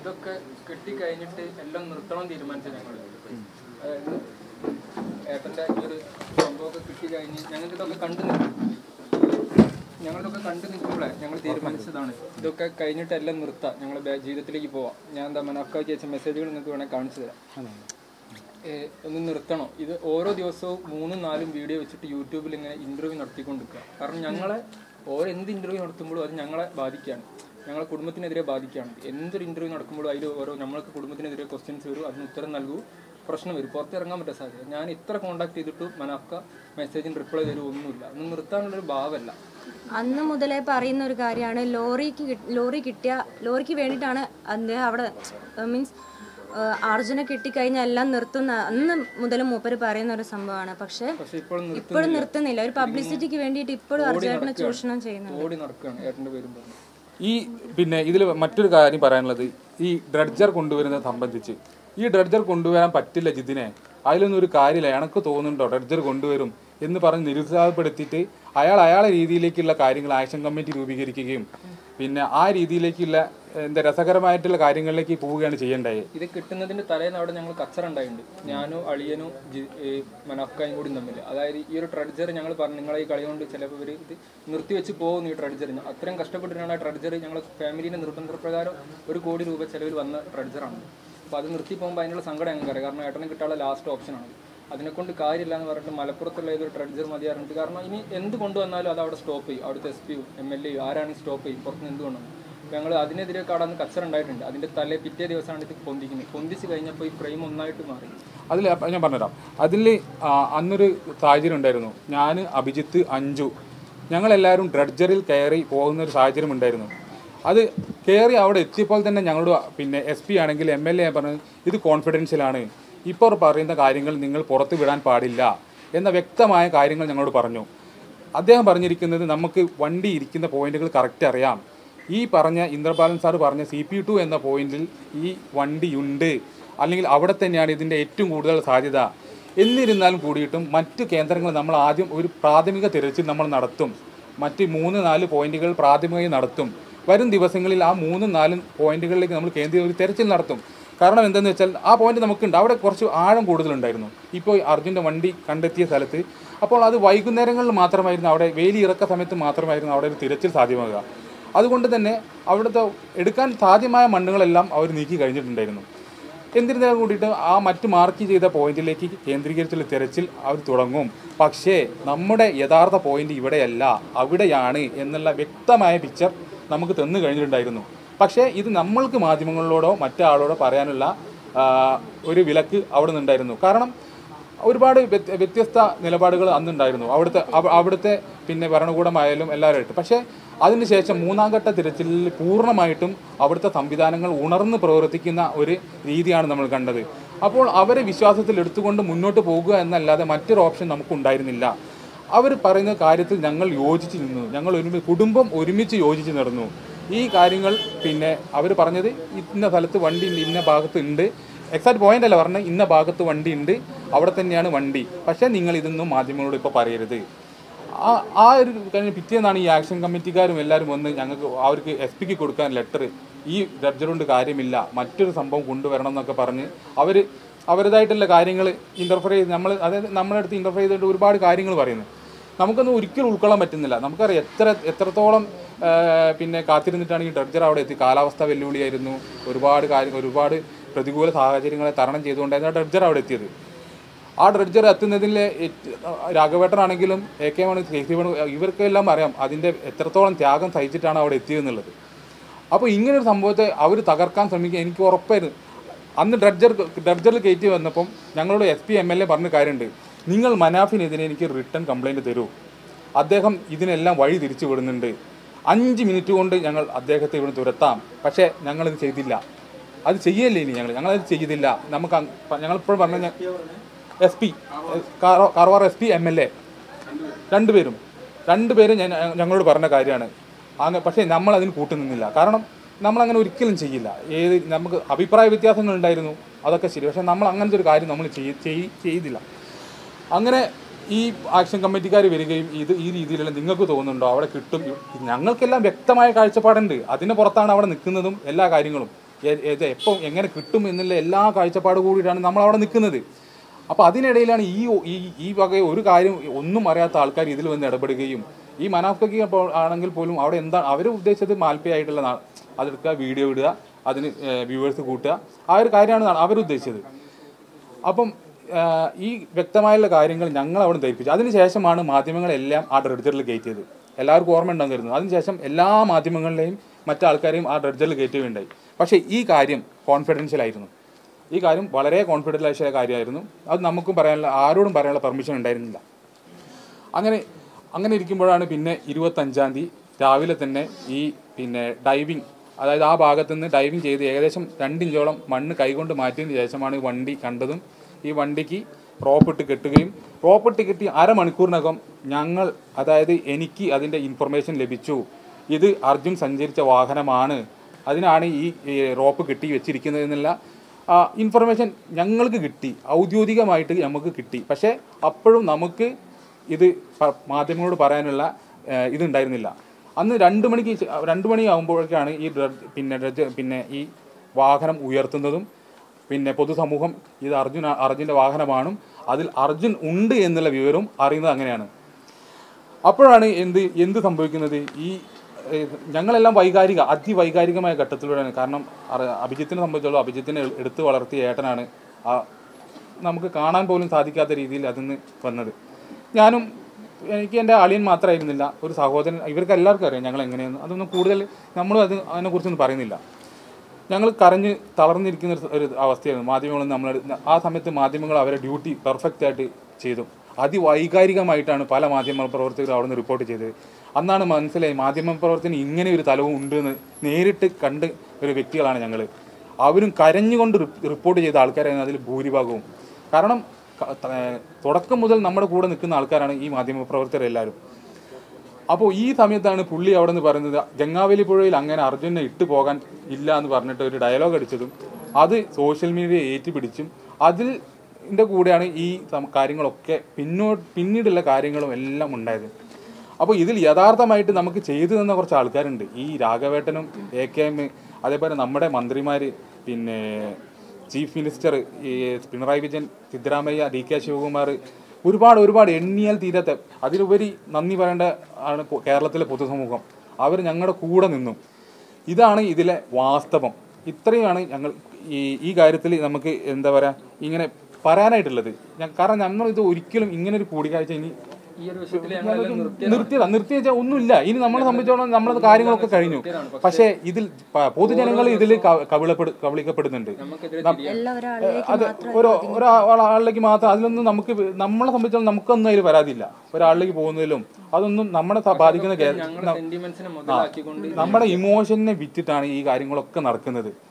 ഇതൊക്കെ കെട്ടിക്കഴിഞ്ഞിട്ട് എല്ലാം നിർത്തണം തീരുമാനിച്ച ഞങ്ങൾ അതായത് ഏട്ടൻ്റെ ഈ ഒരു സംഭവമൊക്കെ കിട്ടി കഴിഞ്ഞ് ഞങ്ങൾക്ക് ഇതൊക്കെ കണ്ടു നിൽക്കും ഞങ്ങളിതൊക്കെ കണ്ടു നിൽക്കുമ്പോഴേ ഞങ്ങൾ തീരുമാനിച്ചതാണ് ഇതൊക്കെ കഴിഞ്ഞിട്ട് എല്ലാം നിർത്താം ഞങ്ങൾ ജീവിതത്തിലേക്ക് പോവാം ഞാൻ എന്താ മനക്ക ചേച്ച മെസ്സേജുകൾ നിങ്ങൾക്ക് വേണമെങ്കിൽ കാണിച്ചു തരാം ഏഹ് ഒന്ന് നിർത്തണം ഇത് ഓരോ ദിവസവും മൂന്നും നാലും വീഡിയോ വെച്ചിട്ട് യൂട്യൂബിൽ ഇങ്ങനെ ഇന്റർവ്യൂ നടത്തിക്കൊണ്ടിരിക്കുക കാരണം ഞങ്ങളെ ഓരോ എന്ത് ഇന്റർവ്യൂ നടത്തുമ്പോഴും അത് ഞങ്ങളെ ബാധിക്കുകയാണ് ഞങ്ങളെ കുടുംബത്തിനെതിരെ ബാധിക്കുകയാണ് എന്തൊരു ഇന്റർവ്യൂ നടക്കുമ്പോഴും അതിൽ ഓരോ നമ്മൾക്ക് കുടുംബത്തിനെതിരെ ക്വസ്റ്റ്യൻസ് വരും അതിന് ഉത്തരം നൽകൂ പ്രശ്നം വരും പുറത്തിറങ്ങാൻ പറ്റാൻ സാധ്യത ഞാൻ ഇത്ര കോൺടാക്ട് ചെയ്തിട്ടും മനക്ക മെസ്സേജിന് റിപ്ലൈ തരും ഒന്നുമില്ല ഒന്നും നിർത്താനുള്ളൊരു ഭാവമല്ല അന്ന് മുതലേ പറയുന്ന ഒരു കാര്യമാണ് ലോറിക്ക് കിട്ട്- ലോറി കിട്ടിയ ലോറിക്ക് വേണ്ടിയിട്ടാണ് അദ്ദേഹം അവിടെ മീൻസ് അർജുനെ കിട്ടിക്കഴിഞ്ഞാൽ എല്ലാം നിർത്തുന്ന അന്ന് മുതൽ മൂപ്പര് പറയുന്ന ഒരു സംഭവമാണ് പക്ഷെ പക്ഷെ ഇപ്പോൾ ഇപ്പോഴും നിർത്തുന്നില്ല ഒരു പബ്ലിസിറ്റിക്ക് വേണ്ടിയിട്ട് ഇപ്പോഴും അർജുനേട്ടനെ ചൂഷണം ചെയ്യുന്നു ഓടി നടക്കുകയാണ് ഏട്ടൻ്റെ പേരും പറഞ്ഞു ഈ പിന്നെ ഇതിൽ മറ്റൊരു കാര്യം പറയാനുള്ളത് ഈ ഡ്രഡ്ജർ കൊണ്ടുവരുന്നത് സംബന്ധിച്ച് ഈ ഡ്രഡ്ജർ കൊണ്ടുവരാൻ പറ്റില്ല ജിതിനെ അതിലൊന്നും ഒരു കാര്യമില്ല എനക്ക് തോന്നുന്നുണ്ടോ ഡ്രഡ്ജർ കൊണ്ടുവരും എന്ന് പറഞ്ഞ് നിരുത്സാഹപ്പെടുത്തിയിട്ട് അയാൾ അയാളെ രീതിയിലേക്കുള്ള കാര്യങ്ങൾ ആക്ഷൻ കമ്മിറ്റി രൂപീകരിക്കുകയും പിന്നെ ആ രീതിയിലേക്കുള്ള എന്താ രസകരമായിട്ടുള്ള കാര്യങ്ങളിലേക്ക് പോവുകയാണ് ചെയ്യേണ്ടത് ഇത് കിട്ടുന്നതിന്റെ തലേന്ന് അവിടെ ഞങ്ങൾ കച്ചറ ഉണ്ടായിട്ടുണ്ട് ഞാനും അളിയനും ജി- ഈ മനക്കയും കൂടി തമ്മിൽ അതായത് ഈ ഒരു ട്രഡ്ജർ ഞങ്ങൾ പറഞ്ഞു നിങ്ങളെ ഈ കളി കൊണ്ട് ചിലപ്പോൾ ഇവർ ഇത് നിർത്തിവെച്ച് പോകുന്നു ഈ ട്രഡ്ജർ അത്രയും കഷ്ടപ്പെട്ടിട്ടാണ് ആ ട്രഡ്ജർ ഞങ്ങൾ ഫാമിലിന്റെ നിർബന്ധപ്രകാരം ഒരു കോടി രൂപ ചെലവിൽ വന്ന ട്രഡ്ജറാണ് അപ്പോൾ അത് നിർത്തി പോകുമ്പോൾ അതിനുള്ള സങ്കടം ഞങ്ങൾക്ക് അറിയാം കാരണം ഏട്ടനെ കിട്ടാനുള്ള ലാസ്റ്റ് ഓപ്ഷനാണ് അതിനെക്കൊണ്ട് കാര്യമില്ല എന്ന് പറഞ്ഞിട്ട് മലപ്പുറത്തുള്ള ഏതൊരു ട്രഡ്ജർ മതി പറഞ്ഞിട്ട് കാരണം ഇനി എന്ത് കൊണ്ടുവന്നാലും അത് അവിടെ സ്റ്റോപ്പ് ചെയ്യും അവിടുത്തെ എസ് പിയും എം എൽ എയും ആരാണെങ്കിൽ സ്റ്റോപ്പ് ചെയ്യും പുറത്തുനിന്ന് എന്ത് കൊണ്ടുവന്നു അപ്പോൾ ഞങ്ങൾ അതിനെതിരെ കടന്ന് കച്ചറ ഉണ്ടായിട്ടുണ്ട് അതിന്റെ തലേ പിറ്റേ ദിവസമാണ് ഇത് പൊന്തിക്കുന്നത് പൊന്തിച്ച് കഴിഞ്ഞപ്പോൾ ഈ ഫ്രെയിം ഒന്നായിട്ട് മാറി അതിൽ ഞാൻ പറഞ്ഞുതരാം അതിൽ അന്നൊരു സാഹചര്യം ഉണ്ടായിരുന്നു ഞാൻ അഭിജിത്ത് അഞ്ജു ഞങ്ങളെല്ലാവരും ഡ്രഡ്ജറിൽ കയറി പോകുന്ന ഒരു സാഹചര്യം ഉണ്ടായിരുന്നു അത് കയറി അവിടെ എത്തിയപ്പോൾ തന്നെ ഞങ്ങളോട് പിന്നെ എസ് പി ആണെങ്കിൽ എം എൽ എ പറഞ്ഞു ഇത് കോൺഫിഡൻഷ്യലാണ് ഇപ്പോൾ പറയുന്ന കാര്യങ്ങൾ നിങ്ങൾ പുറത്ത് വിടാൻ പാടില്ല എന്ന വ്യക്തമായ കാര്യങ്ങൾ ഞങ്ങളോട് പറഞ്ഞു അദ്ദേഹം പറഞ്ഞിരിക്കുന്നത് നമുക്ക് വണ്ടി ഇരിക്കുന്ന പോയിന്റുകൾ കറക്റ്റ് അറിയാം ഈ പറഞ്ഞ ഇന്ദ്രപാലൻ സാർ പറഞ്ഞ സി പി ടു എന്ന പോയിന്റിൽ ഈ വണ്ടിയുണ്ട് അല്ലെങ്കിൽ അവിടെ തന്നെയാണ് ഇതിൻ്റെ ഏറ്റവും കൂടുതൽ സാധ്യത എന്നിരുന്നാലും കൂടിയിട്ടും മറ്റു കേന്ദ്രങ്ങൾ നമ്മൾ ആദ്യം ഒരു പ്രാഥമിക തിരച്ചിൽ നമ്മൾ നടത്തും മറ്റ് മൂന്ന് നാല് പോയിന്റുകൾ പ്രാഥമികമായി നടത്തും വരും ദിവസങ്ങളിൽ ആ മൂന്നും നാലും പോയിന്റുകളിലേക്ക് നമ്മൾ കേന്ദ്രീയ ഒരു തെരച്ചിൽ നടത്തും കാരണം എന്തെന്ന് വെച്ചാൽ ആ പോയിന്റ് നമുക്കുണ്ട് അവിടെ കുറച്ച് ആഴം കൂടുതലുണ്ടായിരുന്നു ഇപ്പോൾ അർജുൻ്റെ വണ്ടി കണ്ടെത്തിയ സ്ഥലത്ത് അപ്പോൾ അത് വൈകുന്നേരങ്ങളിൽ മാത്രമായിരുന്നു അവിടെ വേലി ഇറക്ക സമയത്ത് മാത്രമായിരുന്നു അവിടെ ഒരു തിരച്ചിൽ സാധ്യമാകുക അതുകൊണ്ട് തന്നെ അവിടുത്തെ എടുക്കാൻ സാധ്യമായ മണ്ണുകളെല്ലാം അവർ നീക്കി കഴിഞ്ഞിട്ടുണ്ടായിരുന്നു എന്നിരുന്നാലും കൂടിയിട്ട് ആ മറ്റ് മാർക്ക് ചെയ്ത പോയിന്റിലേക്ക് കേന്ദ്രീകരിച്ചുള്ള തിരച്ചിൽ അവർ തുടങ്ങും പക്ഷേ നമ്മുടെ യഥാർത്ഥ പോയിന്റ് ഇവിടെയല്ല അവിടെയാണ് എന്നുള്ള വ്യക്തമായ പിക്ചർ നമുക്ക് തന്നു കഴിഞ്ഞിട്ടുണ്ടായിരുന്നു പക്ഷേ ഇത് നമ്മൾക്ക് മാധ്യമങ്ങളോടോ മറ്റാളോടോ പറയാനുള്ള ആ, ഒരു വിലക്ക് അവിടെ നിന്നുണ്ടായിരുന്നു കാരണം ഒരുപാട് വ്യത്യ- വ്യത്യസ്ത നിലപാടുകൾ അന്നുണ്ടായിരുന്നു അവിടുത്തെ അവ- അവിടുത്തെ പിന്നെ ഭരണകൂടമായാലും എല്ലാവരുമായിട്ട് പക്ഷേ അതിനുശേഷം മൂന്നാം ഘട്ട തിരച്ചിലിൽ പൂർണ്ണമായിട്ടും അവിടുത്തെ സംവിധാനങ്ങൾ ഉണർന്ന് പ്രവർത്തിക്കുന്ന ഒരു രീതിയാണ് നമ്മൾ കണ്ടത് അപ്പോൾ അവരെ വിശ്വാസത്തിൽ എടുത്തുകൊണ്ട് മുന്നോട്ട് പോകുക എന്നല്ലാതെ മറ്റൊരു ഓപ്ഷൻ നമുക്കുണ്ടായിരുന്നില്ല അവർ പറയുന്ന കാര്യത്തിൽ ഞങ്ങൾ യോജിച്ച് നിന്നു ഞങ്ങൾ ഒരുമിച്ച് കുടുംബം ഒരുമിച്ച് യോജിച്ച് നടന്നു ഈ കാര്യങ്ങൾ പിന്നെ അവർ പറഞ്ഞത് ഇന്ന സ്ഥലത്ത് വണ്ടി ഉണ്ട്, ഇന്ന ഭാഗത്ത് ഉണ്ട് എക്സാക്ട് പോയിന്റ് അല്ല പറഞ്ഞത് ഇന്ന ഭാഗത്ത് വണ്ടി ഉണ്ട് അവിടെ തന്നെയാണ് വണ്ടി പക്ഷേ നിങ്ങൾ ഇതൊന്നും മാധ്യമങ്ങളോട് ഇപ്പോൾ പറയരുത് ആ ആ ഒരു കഴിഞ്ഞ പിറ്റേന്നാണ് ഈ ആക്ഷൻ കമ്മിറ്റിക്കാരും എല്ലാവരും വന്ന് ഞങ്ങൾക്ക് അവർക്ക് എസ് പിക്ക് കൊടുക്കാൻ ലെറ്റർ ഈ ജഡ്ജർ കൊണ്ട് കാര്യമില്ല മറ്റൊരു സംഭവം കൊണ്ടുവരണം എന്നൊക്കെ പറഞ്ഞ് അവർ അവരുടേതായിട്ടുള്ള കാര്യങ്ങൾ ഇൻ്റർഫർ ചെയ്ത് നമ്മൾ അതായത് നമ്മുടെ അടുത്ത് ഇൻ്റർഫർ ചെയ്തിട്ട് ഒരുപാട് കാര്യങ്ങൾ പറയുന്നു നമുക്കൊന്നും ഒരിക്കലും ഉൾക്കൊള്ളാൻ പറ്റുന്നില്ല നമുക്കറിയാം എത്ര എത്രത്തോളം ആ, പിന്നെ കാത്തിരുന്നിട്ടാണ് ഈ ഡ്രഡ്ജർ അവിടെ എത്തി കാലാവസ്ഥ വെല്ലുവിളിയായിരുന്നു ഒരുപാട് കാര്യങ്ങൾ ഒരുപാട് പ്രതികൂല സാഹചര്യങ്ങളെ തരണം ചെയ്തുകൊണ്ടായിരുന്നു ആ ഡ്രഡ്ജർ അവിടെ എത്തിയത് ആ ഡ്രഡ്ജർ എത്തുന്നതിൽ രാഘവേട്ടനാണെങ്കിലും A K Mani K C Mani ഇവർക്കെല്ലാം അറിയാം അതിൻ്റെ എത്രത്തോളം ത്യാഗം സഹിച്ചിട്ടാണ് അവിടെ എത്തിയതെന്നുള്ളത് അപ്പോൾ ഇങ്ങനൊരു സംഭവത്തെ അവർ തകർക്കാൻ ശ്രമിക്കുക എനിക്ക് ഉറപ്പായിരുന്നു അന്ന് ഡ്രഡ്ജർ ഡ്രഡ്ജറിൽ കയറ്റി വന്നപ്പം ഞങ്ങളോട് S P M L A പറഞ്ഞ കാര്യമുണ്ട് നിങ്ങൾ മനാഫിനെതിരെ എനിക്ക് റിട്ടേൺ കംപ്ലൈൻറ്റ് തരൂ അദ്ദേഹം ഇതിനെല്ലാം വഴി തിരിച്ചു വിടുന്നുണ്ട് അഞ്ച് മിനിറ്റ് കൊണ്ട് ഞങ്ങൾ അദ്ദേഹത്തെ ഇവിടെ തുരത്താം പക്ഷേ ഞങ്ങളത് ചെയ്തില്ല അത് ചെയ്യല്ലേ ഇനി ഞങ്ങൾ ഞങ്ങളത് ചെയ്തില്ല നമുക്ക് ഞങ്ങളിപ്പോഴും പറഞ്ഞ S P Karwar S P M L A രണ്ടുപേരും രണ്ടുപേരും ഞാൻ ഞങ്ങളോട് പറഞ്ഞ കാര്യമാണ് അങ്ങ് പക്ഷേ നമ്മൾ അതിന് കൂട്ടുനിന്നില്ല കാരണം നമ്മൾ അങ്ങനെ ഒരിക്കലും ചെയ്യില്ല ഏത് നമുക്ക് അഭിപ്രായ വ്യത്യാസങ്ങൾ ഉണ്ടായിരുന്നു അതൊക്കെ ശരി പക്ഷേ നമ്മൾ അങ്ങനത്തെ ഒരു കാര്യം നമ്മൾ ചെയ്- ചെയ്- ചെയ്തില്ല അങ്ങനെ ഈ ആക്ഷൻ കമ്മിറ്റിക്കാർ വരികയും ഇത് ഈ രീതിയിലുള്ള നിങ്ങൾക്ക് തോന്നുന്നുണ്ടോ അവിടെ കിട്ടും ഞങ്ങൾക്കെല്ലാം വ്യക്തമായ കാഴ്ചപ്പാടുണ്ട് അതിന് പുറത്താണ് അവിടെ നിൽക്കുന്നതും എല്ലാ കാര്യങ്ങളും എ- ഇത് എപ്പം എങ്ങനെ കിട്ടും എന്നുള്ള എല്ലാ കാഴ്ചപ്പാട് കൂടിയിട്ടാണ് നമ്മൾ അവിടെ നിൽക്കുന്നത് അപ്പോൾ അതിനിടയിലാണ് ഈ ഈ ഈ വക ഒരു കാര്യം ഒന്നും അറിയാത്ത ആൾക്കാർ ഇതിൽ വന്ന് ഇടപെടുകയും ഈ മനാഫ്കയ്ക്ക് അപ്പോൾ ആണെങ്കിൽ പോലും അവിടെ എന്താ അവർ ഉദ്ദേശിച്ചത് മാൽപ്പയായിട്ടുള്ള നാ- അതെടുക്കുക വീഡിയോ ഇടുക അതിന് വ്യൂവേഴ്സ് കൂട്ടുക ആ ഒരു കാര്യമാണ് അവരുദ്ദേശിച്ചത് അപ്പം ആ, ഈ വ്യക്തമായുള്ള കാര്യങ്ങൾ ഞങ്ങൾ അവിടെ ധരിപ്പിച്ചു അതിനുശേഷമാണ് മാധ്യമങ്ങളെല്ലാം ആ ഡ്രഡ്ജറിൽ കയറ്റിയത് എല്ലാവർക്കും ഓർമ്മ ഉണ്ടാകും കരുതുന്നു അതിനുശേഷം എല്ലാ മാധ്യമങ്ങളിലെയും മറ്റാൾക്കാരെയും ആ ഡ്രഡ്ജറിൽ കയറ്റുകയുണ്ടായി പക്ഷേ ഈ കാര്യം കോൺഫിഡൻഷ്യൽ ആയിരുന്നു ഈ കാര്യം വളരെ കോൺഫിഡൻഷ്യൽ കാര്യമായിരുന്നു അത് നമുക്കും പറയാനുള്ള ആരോടും പറയാനുള്ള പെർമിഷൻ ഉണ്ടായിരുന്നില്ല അങ്ങനെ അങ്ങനെ ഇരിക്കുമ്പോഴാണ് പിന്നെ ഇരുപത്തഞ്ചാം തീയതി രാവിലെ തന്നെ ഈ പിന്നെ ഡൈവിങ് അതായത് ആ ഭാഗത്ത് നിന്ന് ഡൈവിങ് ചെയ്ത് ഏകദേശം രണ്ടിഞ്ചോളം മണ്ണ് കൈകൊണ്ട് മാറ്റിയതിന് ശേഷമാണ് ഈ വണ്ടി കണ്ടതും ഈ വണ്ടിക്ക് റോപ്പിട്ട് കെട്ടുകയും റോപ്പിട്ട് കെട്ടി അരമണിക്കൂറിനകം ഞങ്ങൾ അതായത് എനിക്ക് അതിൻ്റെ ഇൻഫർമേഷൻ ലഭിച്ചു ഇത് അർജുൻ സഞ്ചരിച്ച വാഹനമാണ് അതിനാണ് ഈ ഈ റോപ്പ് കെട്ടി വെച്ചിരിക്കുന്നത് എന്നുള്ള ഇൻഫർമേഷൻ ഞങ്ങൾക്ക് കിട്ടി ഔദ്യോഗികമായിട്ട് നമുക്ക് കിട്ടി പക്ഷേ അപ്പോഴും നമുക്ക് ഇത് പ- മാധ്യമങ്ങളോട് പറയാനുള്ള ഏഹ്, ഇതുണ്ടായിരുന്നില്ല അന്ന് രണ്ട് മണിക്ക് ശേ- രണ്ട് മണി ആകുമ്പോഴേക്കാണ് ഈ ഡ്രഡ് പിന്നെ ഡ്രഡ്ജ് പിന്നെ ഈ വാഹനം ഉയർത്തുന്നതും പിന്നെ പൊതുസമൂഹം ഇത് അർജുൻ അർജുൻ്റെ വാഹനമാണും അതിൽ അർജുൻ ഉണ്ട് എന്നുള്ള വിവരവും അറിയുന്നത് അങ്ങനെയാണ് അപ്പോഴാണ് എന്ത് എന്ത് സംഭവിക്കുന്നത് ഈ ഏഹ്, ഞങ്ങളെല്ലാം വൈകാരിക അതിവൈകാരികമായ ഘട്ടത്തിലൂടെയാണ് കാരണം അറ- അഭിജിത്തിനെ സംബന്ധിച്ചോളം അഭിജിത്തിനെ എടുത്തു വളർത്തിയ ഏട്ടനാണ് ആ നമുക്ക് കാണാൻ പോലും സാധിക്കാത്ത രീതിയിൽ അതിന്ന് വന്നത് ഞാനും എനിക്ക് എൻ്റെ അളിയൻ മാത്രമായിരുന്നില്ല ഒരു സഹോദരൻ ഇവർക്ക് എല്ലാവർക്കും അറിയാം ഞങ്ങൾ എങ്ങനെയെന്ന് അതൊന്നും കൂടുതൽ നമ്മളും അത് അതിനെക്കുറിച്ചൊന്നും പറയുന്നില്ല ഞങ്ങൾ കരഞ്ഞ് തളർന്നിരിക്കുന്ന ഒരു- ഒരു അവസ്ഥയായിരുന്നു മാധ്യമങ്ങളും നമ്മൾ ആ സമയത്ത് മാധ്യമങ്ങൾ അവരെ ഡ്യൂട്ടി പെർഫെക്റ്റ് ആയിട്ട് ചെയ്തു അതിവൈകാരികമായിട്ടാണ് പല മാധ്യമ പ്രവർത്തകരും അവിടെ നിന്ന് റിപ്പോർട്ട് ചെയ്തത് അന്നാണ് മനസ്സിലായി മാധ്യമ പ്രവർത്തനം ഇങ്ങനെ ഒരു തലവും ഉണ്ടെന്ന് നേരിട്ട് കണ്ട് ഒരു വ്യക്തികളാണ് ഞങ്ങൾ അവരും കരഞ്ഞുകൊണ്ട് റി- റിപ്പോർട്ട് ചെയ്ത ആൾക്കാരായിരുന്നു അതിൽ ഭൂരിഭാഗവും കാരണം ക- ത- തുടക്കം മുതൽ നമ്മുടെ കൂടെ നിൽക്കുന്ന ആൾക്കാരാണ് ഈ മാധ്യമ പ്രവർത്തകരെല്ലാവരും അപ്പോൾ ഈ സമയത്താണ് പുള്ളി അവിടെ നിന്ന് പറയുന്നത് ഗംഗാവലി പുഴയിൽ അങ്ങനെ അർജുനെ ഇട്ടു പോകാൻ ഇല്ല എന്ന് പറഞ്ഞിട്ട് ഒരു ഡയലോഗ് അടിച്ചതും അത് സോഷ്യൽ മീഡിയ ഏറ്റുപിടിച്ചും അതിൽ ന്റെ കൂടെയാണ് ഈ സം- കാര്യങ്ങളൊക്കെ പിന്നോ പിന്നീടുള്ള കാര്യങ്ങളും എല്ലാം ഉണ്ടായത് അപ്പോൾ ഇതിൽ യഥാർത്ഥമായിട്ട് നമുക്ക് ചെയ്തു തന്ന കുറച്ച് ആൾക്കാരുണ്ട് ഈ രാഘവേട്ടനും എ കെ എം അതേപോലെ നമ്മുടെ മന്ത്രിമാർ പിന്നെ ചീഫ് മിനിസ്റ്റർ ഈ പിണറായി വിജയൻ സിദ്ധരാമയ്യ ഡി കെ ശിവകുമാർ ഒരുപാട് ഒരുപാട് എണ്ണിയാൽ തീരാത്ത അതിലുപരി നന്ദി പറയേണ്ട ആണ് പൊ- കേരളത്തിലെ പൊതുസമൂഹം അവർ ഞങ്ങളുടെ കൂടെ നിന്നു ഇതാണ് ഇതിലെ വാസ്തവം ഇത്രയുമാണ് ഞങ്ങൾ ഈ ഈ കാര്യത്തിൽ നമുക്ക് എന്താ പറയുക ഇങ്ങനെ പറയാനായിട്ടുള്ളത് ഞാൻ- കാരണം ഞങ്ങൾ ഇത് ഒരിക്കലും ഇങ്ങനെ ഒരു കൂടിക്കാഴ്ച ഇനി ഈ ഒരു വിഷയത്തിൽ ഞങ്ങളെല്ലാം നിർത്തി നിർത്തിയതാ നിർത്തി വെച്ചാൽ ഒന്നുമില്ല ഇനി നമ്മളെ സംബന്ധിച്ചോളം നമ്മളത് കാര്യങ്ങളൊക്കെ കഴിഞ്ഞു പക്ഷേ ഇതിൽ പ- പൊതുജനങ്ങൾ ഇതിൽ കവിളപ്പെടു കബളിക്കപ്പെടുന്നുണ്ട് നമുക്കെതിരെ നം- എല്ലാ ഒരാളിലേക്ക് അത് ഒരു ഒരാളിലേക്ക് മാത്രം അതിലൊന്നും നമുക്ക് നമ്മളെ സംബന്ധിച്ചോളം നമുക്കൊന്നും അതിൽ പരാതിയില്ല ഒരാളിലേക്ക് പോകുന്നതിലും അതൊന്നും നമ്മളെ സ- ബാധിക്കുന്ന കേ- ഞങ്ങളുടെ സെന്റിമെന്റ്സിനെ മുതലാക്കിക്കൊണ്ട് നമ്മുടെ ഇമോഷനെ വിറ്റിട്ടാണ് ഈ കാര്യങ്ങളൊക്കെ നടക്കുന്നത്